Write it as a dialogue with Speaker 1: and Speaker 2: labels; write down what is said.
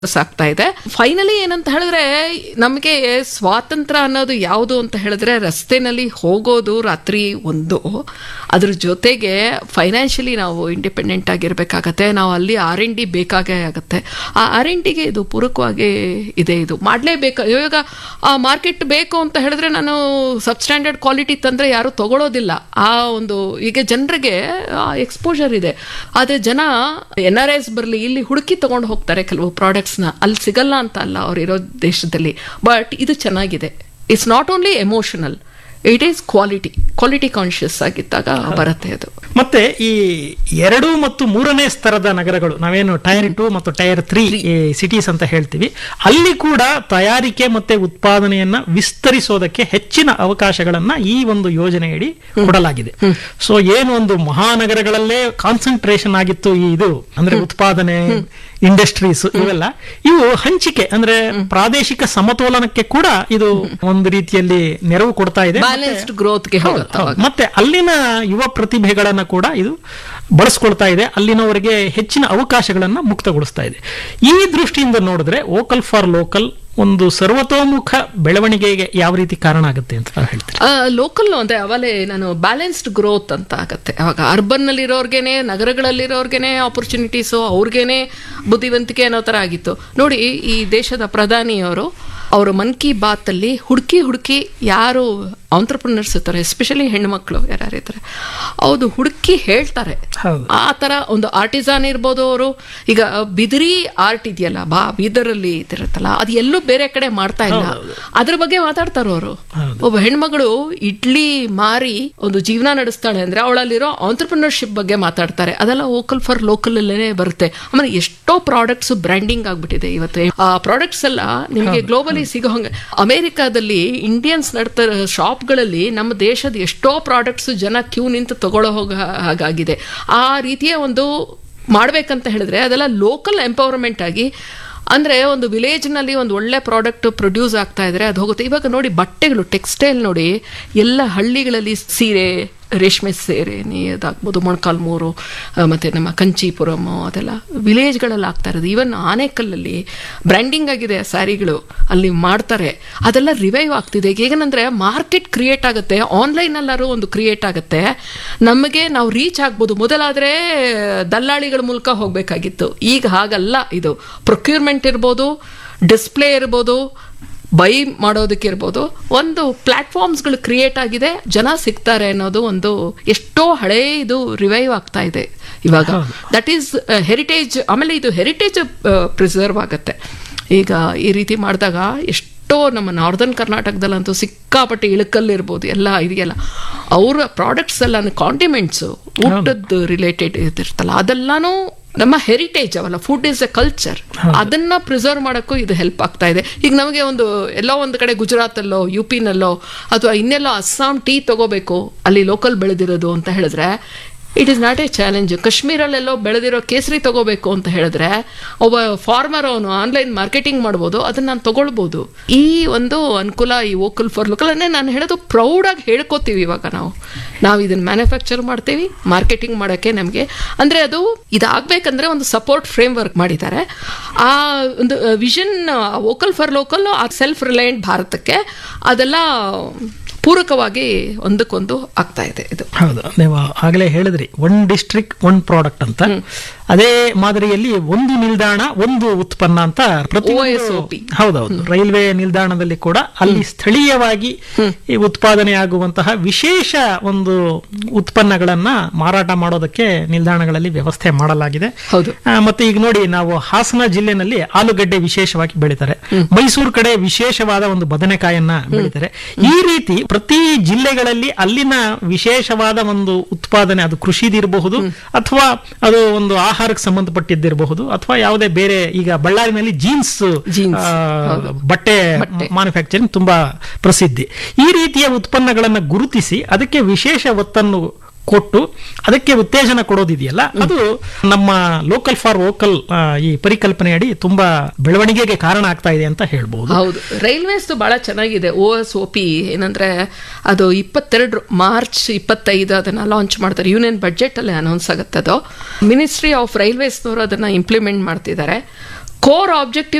Speaker 1: ಸಾಕ್ತಾ ಇದೆ ಫೈನಲಿ ಏನಂತ ಹೇಳಿದ್ರೆ ನಮಗೆ ಸ್ವಾತಂತ್ರ್ಯ ಅನ್ನೋದು ಯಾವುದು ಅಂತ ಹೇಳಿದ್ರೆ ರಸ್ತೆನಲ್ಲಿ ಹೋಗೋದು ರಾತ್ರಿ ಒಂದು ಅದ್ರ ಜೊತೆಗೆ ಫೈನಾನ್ಷಿಯಲಿ ನಾವು ಇಂಡಿಪೆಂಡೆಂಟ್ ಆಗಿರ್ಬೇಕಾಗತ್ತೆ ನಾವು ಅಲ್ಲಿ ಆರ್ ಎನ್ ಡಿ ಬೇಕಾಗೇ ಆಗುತ್ತೆ ಆ ಆರ್ ಎನ್ ಡಿಗೆ ಇದು ಪೂರಕವಾಗಿ ಇದೆ ಇದು ಮಾಡಲೇಬೇಕು ಇವಾಗ ಆ ಮಾರ್ಕೆಟ್ ಬೇಕು ಅಂತ ಹೇಳಿದ್ರೆ ನಾನು ಸಬ್ಸ್ಟ್ಯಾಂಡರ್ಡ್ ಕ್ವಾಲಿಟಿ ತಂದ್ರೆ ಯಾರು ತಗೊಳ್ಳೋದಿಲ್ಲ ಆ ಒಂದು ಈಗ ಜನರಿಗೆ ಎಕ್ಸ್ಪೋಜರ್ ಇದೆ ಆದ್ರೆ ಜನ ಎನ್ ಆರ್ ಎಸ್ ಬರಲಿ ಇಲ್ಲಿ ಹುಡುಕಿ ತಗೊಂಡು ಹೋಗ್ತಾರೆ ಕೆಲವು ಪ್ರಾಡಕ್ಟ್ಸ್ನ ಅಲ್ಲಿ ಸಿಗಲ್ಲ ಅಂತ ಅಲ್ಲ ಅವ್ರಿರೋ ದೇಶದಲ್ಲಿ ಬಟ್ ಇದು ಚೆನ್ನಾಗಿದೆ it's not only emotional it is quality quality conscious ಆಗಿದ್ದಾಗ ಬರುತ್ತೆ ಅದು
Speaker 2: ಮತ್ತೆ ಈ ಎರಡು ಮತ್ತು ಮೂರನೇ ಸ್ತರದ ನಗರಗಳು ನಾವೇನು ಟೈರ್ ಟು ಮತ್ತು ಟೈರ್ ತ್ರೀ ಸಿಟೀಸ್ ಅಂತ ಹೇಳ್ತೀವಿ ಅಲ್ಲಿ ಕೂಡ ತಯಾರಿಕೆ ಮತ್ತೆ ಉತ್ಪಾದನೆಯನ್ನ ವಿಸ್ತರಿಸೋದಕ್ಕೆ ಹೆಚ್ಚಿನ ಅವಕಾಶಗಳನ್ನ ಈ ಒಂದು ಯೋಜನೆಯಡಿ ಕೊಡಲಾಗಿದೆ ಸೊ ಏನು ಒಂದು ಮಹಾನಗರಗಳಲ್ಲೇ ಕಾನ್ಸಂಟ್ರೇಷನ್ ಆಗಿತ್ತು ಈ ಇದು ಅಂದ್ರೆ ಉತ್ಪಾದನೆ ಇಂಡಸ್ಟ್ರೀಸ್ ಇವೆಲ್ಲ ಇವು ಹಂಚಿಕೆ ಅಂದ್ರೆ ಪ್ರಾದೇಶಿಕ ಸಮತೋಲನಕ್ಕೆ ಕೂಡ ಇದು ಒಂದು ರೀತಿಯಲ್ಲಿ ನೆರವು ಕೊಡ್ತಾ ಇದೆ
Speaker 1: ಬ್ಯಾಲೆನ್ಸ್ಡ್ ಗ್ರೋತ್ಗೆ
Speaker 2: ಹೌದು,
Speaker 1: ಹೋಗುತ್ತೆ
Speaker 2: ಹೌದು. ಮತ್ತೆ ಅಲ್ಲಿನ ಯುವ ಪ್ರತಿಭೆಗಳನ್ನ ಕೂಡ ಇದು ಬಳಸ್ಕೊಳ್ತಾ ಇದೆ ಅಲ್ಲಿನವರಿಗೆ ಹೆಚ್ಚಿನ ಅವಕಾಶಗಳನ್ನ ಮುಕ್ತಗೊಳಿಸ್ತಾ ಇದೆ ಈ ದೃಷ್ಟಿಯಿಂದ ನೋಡಿದ್ರೆ ವೋಕಲ್ ಫಾರ್ ಲೋಕಲ್ ಒಂದು ಸರ್ವತೋಮುಖ ಬೆಳವಣಿಗೆಗೆ ಯಾವ ರೀತಿ ಕಾರಣ ಆಗುತ್ತೆ ಅಂತ ನಾವು ಹೇಳ್ತೀವಿ
Speaker 1: ಲೋಕಲ್ ಅಂದ್ರೆ ಅವಲೇ ನಾನು ಬ್ಯಾಲೆನ್ಸ್ಡ್ ಗ್ರೋತ್ ಅಂತ ಆಗತ್ತೆ ಅವಾಗ ಅರ್ಬನ್ ನಲ್ಲಿರೋರ್ಗೆನೆ ನಗರಗಳಲ್ಲಿರೋರ್ಗೆನೆ ಆಪರ್ಚುನಿಟೀಸು ಅವ್ರಿಗೇನೆ ಬುದ್ಧಿವಂತಿಕೆ ಅನ್ನೋ ತರ ಆಗಿತ್ತು ನೋಡಿ ಈ ದೇಶದ ಪ್ರಧಾನಿಯವರು ಅವರು ಮನ್ ಕಿ ಬಾತ್ ಅಲ್ಲಿ ಹುಡುಕಿ ಹುಡುಕಿ ಯಾರು ಆಂಟ್ರಪ್ರಿನರ್ಸ್ ಇರ್ತಾರೆ ಎಸ್ಪೆಷಲಿ ಹೆಣ್ಮಕ್ಳು ಯಾರ್ಯಾರು ಇರ್ತಾರೆ ಹೌದು ಹುಡುಕಿ ಹೇಳ್ತಾರೆ
Speaker 2: ಹೌದು.
Speaker 1: ಆ ತರ ಒಂದು ಆರ್ಟಿಸಾನ್ ಇರ್ಬೋದು ಅವರು ಈಗ ಬಿದಿರಿ ಆರ್ಟ್ ಇದೆಯಲ್ಲ ಬಾ ಬೀದರಲ್ಲಿ ಇದಿರುತ್ತಲ್ಲ ಅದು ಎಲ್ಲೂ ಬೇರೆ ಕಡೆ ಮಾಡ್ತಾ ಇಲ್ಲ ಅದ್ರ ಬಗ್ಗೆ ಮಾತಾಡ್ತಾರ ಅವರು ಒಬ್ಬ ಹೆಣ್ಮಗಳು ಇಡ್ಲಿ ಮಾರಿ ಒಂದು ಜೀವನ ನಡೆಸ್ತಾಳೆ ಅಂದ್ರೆ ಅವಳಲ್ಲಿರೋ ಆಂಟ್ರಪ್ರಿನರ್ಶಿಪ್ ಬಗ್ಗೆ ಮಾತಾಡ್ತಾರೆ ಅದೆಲ್ಲ ವೋಕಲ್ ಫಾರ್ ಲೋಕಲ್ ಅಲ್ಲೇ ಬರುತ್ತೆ ಆಮೇಲೆ ಎಷ್ಟೋ ಪ್ರಾಡಕ್ಟ್ಸ್ ಬ್ರ್ಯಾಂಡಿಂಗ್ ಆಗ್ಬಿಟ್ಟಿದೆ ಇವತ್ತು ಆ ಪ್ರಾಡಕ್ಟ್ಸ್ ಎಲ್ಲ ನಿಮಗೆ ಗ್ಲೋಬಲಿ ಸಿಗೋ ಹಂಗೆ ಅಮೆರಿಕಾದಲ್ಲಿ ಇಂಡಿಯನ್ಸ್ ನಡ್ತಾ ಶಾಪ್ಗಳಲ್ಲಿ ನಮ್ಮ ದೇಶದ ಎಷ್ಟೋ ಪ್ರಾಡಕ್ಟ್ಸ್ ಜನ ಕ್ಯೂ ನಿಂತು ತಗೊಳ್ಳೋ ಹೋಗ ಹಾಗಾಗಿದೆ ಆ ರೀತಿಯ ಒಂದು ಮಾಡ್ಬೇಕಂತ ಹೇಳಿದ್ರೆ ಅದೆಲ್ಲ ಲೋಕಲ್ ಎಂಪವರ್ಮೆಂಟ್ ಆಗಿ ಅಂದ್ರೆ ಒಂದು ವಿಲೇಜ್ ನಲ್ಲಿ ಒಂದು ಒಳ್ಳೆ ಪ್ರಾಡಕ್ಟ್ ಪ್ರೊಡ್ಯೂಸ್ ಆಗ್ತಾ ಇದ್ರೆ ಅದು ಹೋಗುತ್ತೆ ಇವಾಗ ನೋಡಿ ಬಟ್ಟೆಗಳು ಟೆಕ್ಸ್ಟೈಲ್ ನೋಡಿ ಎಲ್ಲ ಹಳ್ಳಿಗಳಲ್ಲಿ ಸೀರೆ ರೇಷ್ಮೆ ಸೀರೆ ಅದಾಗ್ಬೋದು ಮೊಣಕಾಲ್ಮೂರು ಆ, ಮತ್ತೆ ನಮ್ಮ ಕಂಚೀಪುರಮ್ ಅದೆಲ್ಲ ವಿಲೇಜ್ಗಳಲ್ಲಿ ಆಗ್ತಾ ಇರೋದು ಈವನ್ ಆನೇಕಲ್ಲಲ್ಲಿ ಬ್ರ್ಯಾಂಡಿಂಗ್ ಆಗಿದೆ ಆ ಸ್ಯಾರಿಗಳು ಅಲ್ಲಿ ಮಾಡ್ತಾರೆ ಅದೆಲ್ಲ ರಿವೈವ್ ಆಗ್ತಿದೆ ಈಗ ಏನಂದ್ರೆ ಮಾರ್ಕೆಟ್ ಕ್ರಿಯೇಟ್ ಆಗುತ್ತೆ ಆನ್ಲೈನ್ ಅಲ್ಲಾರು ಒಂದು ಕ್ರಿಯೇಟ್ ಆಗುತ್ತೆ ನಮಗೆ ನಾವು ರೀಚ್ ಆಗ್ಬೋದು ಮೊದಲಾದ್ರೆ ದಲ್ಲಾಳಿಗಳ ಮೂಲಕ ಹೋಗ್ಬೇಕಾಗಿತ್ತು ಈಗ ಹಾಗಲ್ಲ ಇದು ಪ್ರೊಕ್ಯೂರ್ಮೆಂಟ್ ಇರ್ಬೋದು ಡಿಸ್ಪ್ಲೇ ಇರ್ಬೋದು ಬೈ ಮಾಡೋದಕ್ಕೆ ಇರ್ಬೋದು ಒಂದು ಪ್ಲಾಟ್ಫಾರ್ಮ್ಸ್ಗಳು ಕ್ರಿಯೇಟ್ ಆಗಿದೆ ಜನ ಸಿಗ್ತಾರೆ ಅನ್ನೋದು ಒಂದು ಎಷ್ಟೋ ಹಳೇ ಇದು ರಿವೈವ್ ಆಗ್ತಾ ಇದೆ ಇವಾಗ ದಟ್ ಈಸ್ ಹೆರಿಟೇಜ್ ಆಮೇಲೆ ಇದು ಹೆರಿಟೇಜ್ ಪ್ರಿಸರ್ವ್ ಆಗುತ್ತೆ ಈಗ ಈ ರೀತಿ ಮಾಡಿದಾಗ ಎಷ್ಟೋ ನಮ್ಮ ನಾರ್ದರ್ನ್ ಕರ್ನಾಟಕದಲ್ಲಂತೂ ಸಿಕ್ಕಾಪಟ್ಟೆ ಇಳಕಲ್ಲಿರ್ಬೋದು ಎಲ್ಲ ಇದೆಯಲ್ಲ ಅವರ ಪ್ರಾಡಕ್ಟ್ಸ್ ಎಲ್ಲ ಕಾಂಟಿಮೆಂಟ್ಸು ಊಟದ್ದು ರಿಲೇಟೆಡ್ ಇದಿರ್ತಲ್ಲ ಅದೆಲ್ಲಾನು ನಮ್ಮ ಹೆರಿಟೇಜ್ ಅವಲ್ಲ ಫುಡ್ ಇಸ್ ಎ ಕಲ್ಚರ್ ಅದನ್ನ ಪ್ರಿಸರ್ವ್ ಮಾಡೋಕ್ಕೂ ಇದು ಹೆಲ್ಪ್ ಆಗ್ತಾ ಇದೆ ಈಗ ನಮಗೆ ಒಂದು ಎಲ್ಲೋ ಒಂದು ಕಡೆ ಗುಜರಾತಲ್ಲೋ ಯು ಪಿನಲ್ಲೋ ಅಥವಾ ಇನ್ನೆಲ್ಲೋ ಅಸ್ಸಾಂ ಟೀ ತಗೋಬೇಕು ಅಲ್ಲಿ ಲೋಕಲ್ ಬೆಳೆದಿರೋದು ಅಂತ ಹೇಳಿದ್ರೆ it is not a challenge ಕಾಶ್ಮೀರಲ್ಲೆಲ್ಲೋ ಬೆಳೆದಿರೋ ಕೇಸರಿ ತಗೋಬೇಕು ಅಂತ ಹೇಳಿದ್ರೆ ಒಬ್ಬ ಫಾರ್ಮರ್ ಅವನು ಆನ್ಲೈನ್ ಮಾರ್ಕೆಟಿಂಗ್ ಮಾಡ್ಬೋದು ಅದನ್ನ ನಾನು ತಗೊಳ್ಬೋದು ಈ ಒಂದು ಅನುಕೂಲ ಈ ವೋಕಲ್ ಫಾರ್ ಲೋಕಲ್ ಅನ್ನೇ ನಾನು ಹೇಳೋದು ಪ್ರೌಡಾಗಿ ಹೇಳ್ಕೋತೀವಿ ಇವಾಗ ನಾವು ನಾವು ಇದನ್ನ ಮ್ಯಾನುಫ್ಯಾಕ್ಚರ್ ಮಾಡ್ತೀವಿ ಮಾರ್ಕೆಟಿಂಗ್ ಮಾಡೋಕ್ಕೆ ನಮಗೆ ಅಂದರೆ ಅದು ಇದಾಗಬೇಕಂದ್ರೆ ಒಂದು ಸಪೋರ್ಟ್ ಫ್ರೇಮ್ ವರ್ಕ್ ಮಾಡಿದ್ದಾರೆ ಆ ಒಂದು ವಿಷನ್ ವೋಕಲ್ ಫಾರ್ ಲೋಕಲ್ ಆ ಸೆಲ್ಫ್ ರಿಲಯಂಟ್ ಭಾರತಕ್ಕೆ ಅದೆಲ್ಲ ಪೂರಕವಾಗಿ ಒಂದಕ್ಕೊಂದು ಆಗ್ತಾ ಇದೆ ಇದು
Speaker 2: ಹೌದು ನೀವು ಆಗಲೇ ಹೇಳಿದ್ರಿ ಒನ್ ಡಿಸ್ಟ್ರಿಕ್ಟ್ ಒನ್ ಪ್ರಾಡಕ್ಟ್ ಅಂತ ಅದೇ ಮಾದರಿಯಲ್ಲಿ ಒಂದು ನಿಲ್ದಾಣ ಒಂದು ಉತ್ಪನ್ನ ಅಂತ ಪ್ರತಿ
Speaker 1: OSOP.
Speaker 2: ಹೌದೌದು ರೈಲ್ವೆ ನಿಲ್ದಾಣದಲ್ಲಿ ಕೂಡ ಅಲ್ಲಿ ಸ್ಥಳೀಯವಾಗಿ ಈ ಉತ್ಪಾದನೆ ಆಗುವಂತಹ ವಿಶೇಷ ಒಂದು ಉತ್ಪನ್ನಗಳನ್ನ ಮಾರಾಟ ಮಾಡೋದಕ್ಕೆ ನಿಲ್ದಾಣಗಳಲ್ಲಿ ವ್ಯವಸ್ಥೆ ಮಾಡಲಾಗಿದೆ
Speaker 1: ಹೌದು
Speaker 2: ಆ, ಮತ್ತೆ ಈಗ ನೋಡಿ ನಾವು ಹಾಸನ ಜಿಲ್ಲೆನಲ್ಲಿ ಆಲೂಗಡ್ಡೆ ವಿಶೇಷವಾಗಿ ಬೆಳೀತಾರೆ ಮೈಸೂರು ಕಡೆ ವಿಶೇಷವಾದ ಒಂದು ಬದನೆಕಾಯನ್ನ ಬೆಳೀತಾರೆ ಈ ರೀತಿ ಪ್ರತಿ ಜಿಲ್ಲೆಗಳಲ್ಲಿ ಅಲ್ಲಿನ ವಿಶೇಷವಾದ ಒಂದು ಉತ್ಪಾದನೆ ಅದು ಕೃಷಿದಿರಬಹುದು ಅಥವಾ ಅದು ಒಂದು ಆಹಾರಕ್ಕೆ ಸಂಬಂಧಪಟ್ಟಿದ್ದಿರಬಹುದು ಅಥವಾ ಯಾವುದೇ ಬೇರೆ ಈಗ ಬಳ್ಳಾರಿನಲ್ಲಿ ಜೀನ್ಸ್
Speaker 1: Jeans,
Speaker 2: ಬಟ್ಟೆ ಮ್ಯಾನುಫ್ಯಾಕ್ಚರಿಂಗ್ ತುಂಬಾ ಪ್ರಸಿದ್ಧಿ ಈ ರೀತಿಯ ಉತ್ಪನ್ನಗಳನ್ನ ಗುರುತಿಸಿ ಅದಕ್ಕೆ ವಿಶೇಷ ಒತ್ತನ್ನು ಕೊಟ್ಟು ಅದಕ್ಕೆ ಉತ್ತೇಜನ ಕೊಡೋದಿದೆಯಲ್ಲ ಅದು ನಮ್ಮ ಲೋಕಲ್ ಫಾರ್ ವೋಕಲ್ ಈ ಪರಿಕಲ್ಪನೆಯಡಿ ತುಂಬಾ ಬೆಳವಣಿಗೆಗೆ ಕಾರಣ ಆಗ್ತಾ ಇದೆ ಅಂತ ಹೇಳ್ಬಹುದು
Speaker 1: ಹೌದು ರೈಲ್ವೇಸ್ ಬಹಳ ಚೆನ್ನಾಗಿದೆ ಓ ಎಸ್ ಒ ಪಿ ಏನಂದ್ರೆ ಅದು ಇಪ್ಪತ್ತೆರಡು ಮಾರ್ಚ್ ಇಪ್ಪತ್ತೈದು ಅದನ್ನ ಲಾಂಚ್ ಮಾಡ್ತಾರೆ ಯೂನಿಯನ್ ಬಜೆಟ್ ಅಲ್ಲಿ ಅನೌನ್ಸ್ ಆಗುತ್ತೆ ಅದು ಮಿನಿಸ್ಟ್ರಿ ಆಫ್ ರೈಲ್ವೇಸ್ನವರು ಅದನ್ನ ಇಂಪ್ಲಿಮೆಂಟ್ ಮಾಡ್ತಿದ್ದಾರೆ ಕೋರ್ ಆಬ್ಜೆಕ್ಟಿವ್